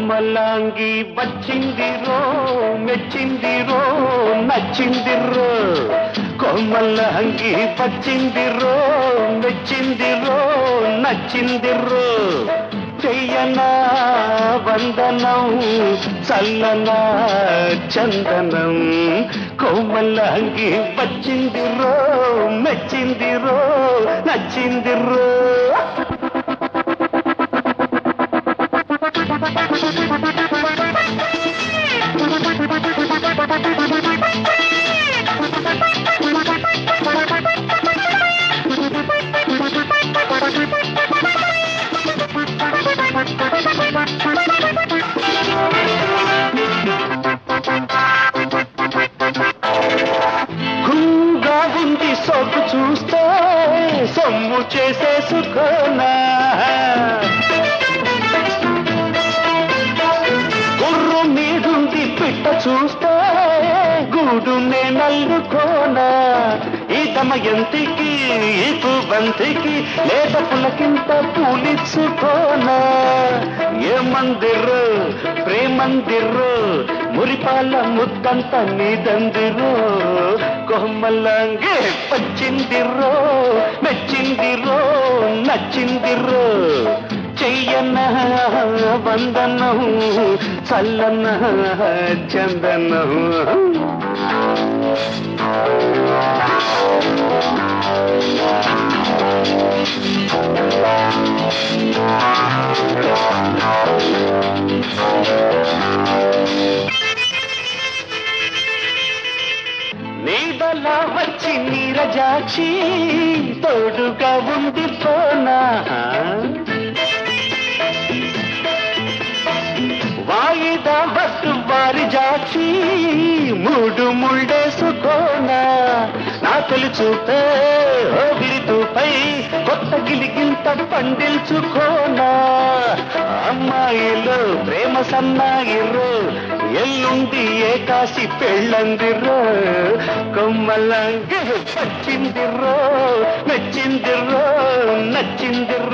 కొమ్మలాంగి వచ్చిందిరో మెచ్చిందిరో నచ్చిందిరో కొమ్మలాంగి వచ్చిందిరో మెచ్చిందిరో నచ్చిందిరో చెయ్యనా వందనం చల్లనా చందనం కొమ్మలాంగి వచ్చిందిరో మెచ్చిందిరో నచ్చిందిరో గుంగా ఉంది సొగ్గు చూస్తే సొమ్ము చేసేసుకోనా గుర్రు మీదుంది పిట్ట చూస్తే గూడు నల్లుకోనా ఈ దమయంతికి ఈ బంతికి లేత పులకింత పూలిచ్చుకోనా ఏ మందిరు ప్రేమందిరు మురిపాల ముద్దంత నీదందిరు కొమ్మల్లంగే పచ్చిందిరో మెచ్చిందిరో నచ్చిందిరో చెయ్యన్న వందనం చల్లన్న చందనం నీడలా వచ్చి నీరజాక్షి తోడుగా ఉంది పోనా వాయిదా బట్టు వారి జాక్షి మూడు ముళ్ళేసుకోనా నా తొలి చూపే ఓగిలితూపై కొత్త గిలిగింత పండిల్చుకోనా అమ్మాయిలు ప్రేమ సన్నాయిరు ఎల్లుండి ఏకాశి పెళ్ళందిరో కొమ్మలంగి పచ్చిందిరో మెచ్చిందిరో నచ్చిందిరో